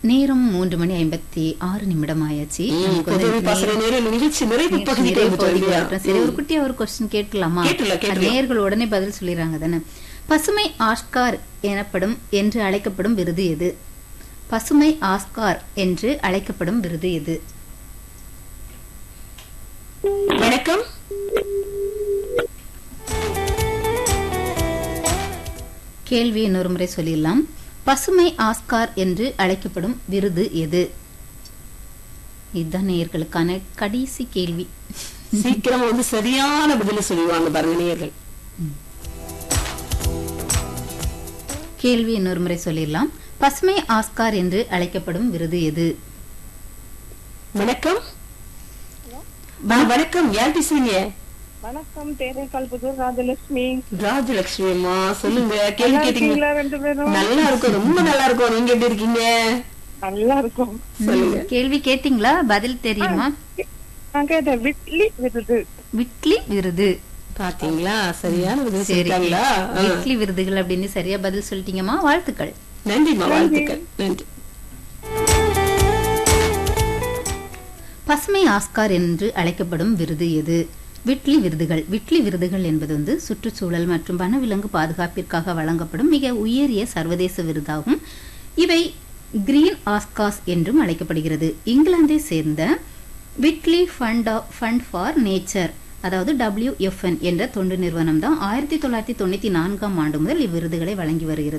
நேரம் மூன்று மணி ஐம்பத்தி ஆறு நிமிடம் ஆயாச்சு ம், நமக்கு வந்து புதுவை பாசறை நேரில் நிகழ்ச்சி நிறைவு நிகழ்ச்சி பகுதிக்கு நிறைவு வந்துட்டோம் பகுதிக்கு இல்லையா? வந்துட்டோம். சரி ஒரு குட்டியா ஒரு கொஸ்டின் கேட்கலாமா கேட்டுடலாம், அது கேட்டுடலாம். நேயர்கள் உடனே பதில் சொல்லிடுறாங்க தானே பசுமை ஆஸ்கார் எனப்படும் என்று அழைக்கப்படும் விருது எது பசுமை ஆஸ்கார் என்று அழைக்கப்படும் விருது எது வணக்கம் கேள்வி இன்னொரு முறை சொல்லிடலாம் பசுமை ஆஸ்கார் என்று அழைக்கப்படும் விருது எது இதுதான் நேயர்களுக்கான கடைசி கேள்வி சீக்கிரம் வந்து சரியான பதில சொல்லுவாங்க பாருங்க நேயர்கள் கேள்வி இன்னொரு முறை சொல்லிடலாம் பசுமை ஆஸ்கார் என்று அழைக்கப்படும் விருது எது வணக்கம் ஆ, வணக்கம் யார் பேசுறீங்க வணக்கம் தேரைக்கால் புதூர் ராஜலட்சுமி ராஜலட்சுமி அம்மா சொல்லுங்க கேள்வி கேட்டீங்க இருக்கீங்களா ரெண்டு பேரும் நல்லா இருக்கும் ரொம்ப நல்லா இருக்கும் நீங்க எப்படி இருக்கீங்க நல்லா இருக்கும் சொல்லுங்க கேள்வி கேட்டீங்களா பதில் தெரியுமா நான் கேட்டேன் விட்லி விருது விட்லி விருது பாத்தீங்களா சரியான பதில் சரி சொல்லிட்டாங்களா ஆ. விட்லி விருதுகள் அப்படின்னு சரியா பதில் சொல்லிட்டீங்கம்மா வாழ்த்துக்கள் நன்றிம்மா வாழ்த்துக்கள் நன்றி பசுமை ஆஸ்கார் என்று அழைக்கப்படும் விருது எது விட்லி விருதுகள் விட்லி விருதுகள் என்பது வந்து சுற்றுச்சூழல் மற்றும் வனவிலங்கு பாதுகாப்பிற்காக வழங்கப்படும் மிக உயரிய சர்வதேச விருதாகும் இவை கிரீன் ஆஸ்காஸ் என்றும் அழைக்கப்படுகிறது இங்கிலாந்தை சேர்ந்த Whitley fund fund for nature அதாவது WFN என்ற தொண்டு நிறுவனம் தான் ஆயிரத்தி தொள்ளாயிரத்தி தொண்ணூத்தி நான்காம் ஆண்டு முதல் இவ்விருதுகளை வழங்கி வருகிறது